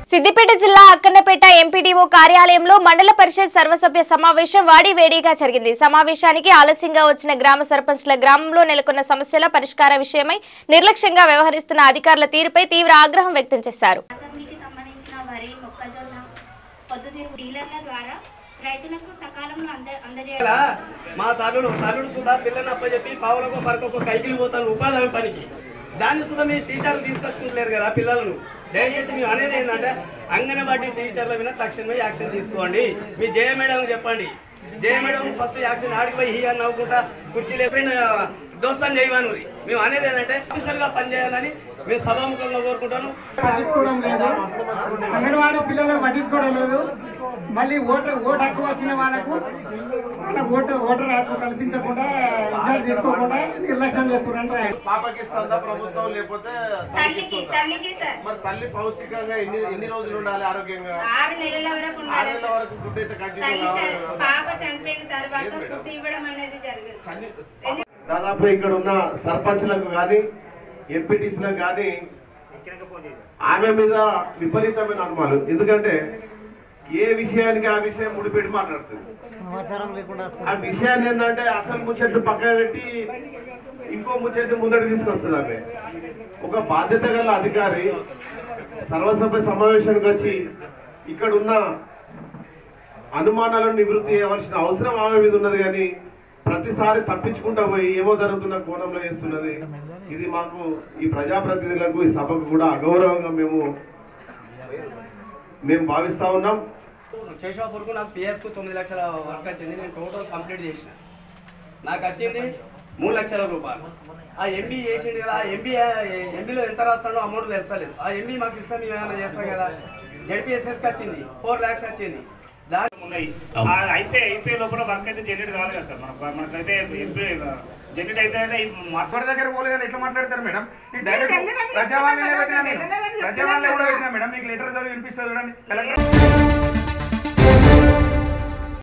సిద్దిపేట జిల్లా అక్కన్నపేట ఎంపీడీఓ కార్యాలయంలో మండల పరిషత్ సర్వసభ్య సమావేశం వాడి వేడిగా జరిగింది సమావేశానికి ఆలస్యంగా వచ్చిన గ్రామ సర్పంచ్ల గ్రామంలో నెలకొన్న సమస్యల పరిష్కార విషయమై నిర్లక్ష్యంగా వ్యవహరిస్తున్న అధికారుల తీరుపై తీవ్ర ఆగ్రహం వ్యక్తం చేశారు అసెంబ్లీకి సంబంధించిన వరి మొక్కజొన్న పొద్దుతిరుగు డీలర్ల ద్వారా రైతులకు సకాలంలో అంద అందజేయాలి ఇలా మా తల్లుడు తల్లుడు సుధా పిల్లని అప్పచెప్పి పావులకు పరకొక కైకిలి పోతాను ఉపాధి హామీ పనికి దాన్ని సుధా మీ టీచర్లు తీసుకొచ్చుకుంటలేరు కదా పిల్లలను దయచేసి మేము అనేది ఏంటంటే అంగన్వాడీ టీచర్ల మీద తక్షణమే యాక్షన్ తీసుకోండి మీ జయ మేడం చెప్పండి జయ మేడం ఫస్ట్ యాక్షన్ ఆడికి పోయి హీ అని నవ్వుకుంటా కుర్చీలు ఎప్పుడైనా దోస్తాన్ని చేయవానురి మేము అనేది ఏంటంటే ఆఫీసర్గా పనిచేయాలని మేము సభాముఖంగా కోరుకుంటాను పట్టించుకోవడం లేదు అంగన్వాడీ పిల్లలు పట్టించుకోవడం లేదు మళ్ళీ ఓటు ఓటు హక్కు వచ్చిన వాళ్ళకు వాళ్ళ ఓటు ఓటర్ హక్కు కల్పించకుండా ఇన్ఛార్జ్ తీసుకోకుండా నిర్లక్ష్యం చేస్తున్నారు పాపకి ఇస్తుందా ప్రభుత్వం లేకపోతే తల్లికి తల్లికి సార్ మరి తల్లి పౌష్టికంగా ఎన్ని ఎన్ని రోజులు ఉండాలి ఆరోగ్యంగా ఆరు నెలల వరకు ఆరు ఉండాలి నెలల సార్ వరకు ఫుడ్ అయితే కంటిన్యూ తల్లి కావాలి చ- కదా. పాప చనిపోయిన తర్వాత ఫుడ్ ఇవ్వడం అనేది జరిగింది దాదాపు ఇక్కడ ఉన్న సర్పంచ్లకు కానీ ఎంపీటీసీలకు కానీ ఆమె మీద విపరీతమైన అనుమానాలు ఎందుకంటే ఏ విషయానికి ఆ విషయం ముడిపెట్టి మాట్లాడుతుంది సమాచారం లేకుండా ఆ విషయాన్ని ఏంటంటే అసలు ముచ్చట్లు పక్కన పెట్టి ఇంకో ముచ్చట్లు ముందడి తీసుకొస్తుంది ఆమె ఒక బాధ్యత గల అధికారి సర్వసభ్య సమావేశానికి వచ్చి ఇక్కడ ఉన్న అనుమానాలను నివృత్తి చేయవలసిన అవసరం ఆమె మీద ఉన్నది కానీ ప్రతిసారి తప్పించుకుంటా పోయి ఏమో జరుగుతున్న కోణంలో చేస్తున్నది ఇది మాకు ఈ ప్రజాప్రతినిధులకు ఈ సభకు కూడా అగౌరవంగా మేము మేము భావిస్తా ఉన్నాం శేషాపూర్కు నాకు పిఎఫ్కు తొమ్మిది లక్షల వర్క్ వచ్చింది నేను టోటల్ కంప్లీట్ చేసిన నాకు వచ్చింది మూడు లక్షల రూపాయలు ఆ ఎంబీ చేసిండు కదా ఆ ఎంబీ ఎంబీలో ఎంత రాస్తాడో అమౌంట్ తెలుసలేదు ఆ ఎంబీ మాకు ఇస్తే మేము ఏమైనా చేస్తాం కదా జడ్పీఎస్ఎస్కి వచ్చింది ఫోర్ ల్యాక్స్ వచ్చింది దాని ఉన్నాయి ఆ అయితే అయిపోయే లోపల వర్క్ అయితే జనరేట్ కావాలి కదా సార్ మనకు మనకైతే జనరేట్ అయితే మాట్లాడే దగ్గర పోలేదని ఎట్లా మాట్లాడతారు మేడం నేను డైరెక్ట్ ప్రజావాణిలో పెట్టినా నేను ప్రజావాణిలో కూడా పెట్టినా మేడం మీకు లెటర్ చదివి వినిపిస్తుంది చూడండి కలెక్టర్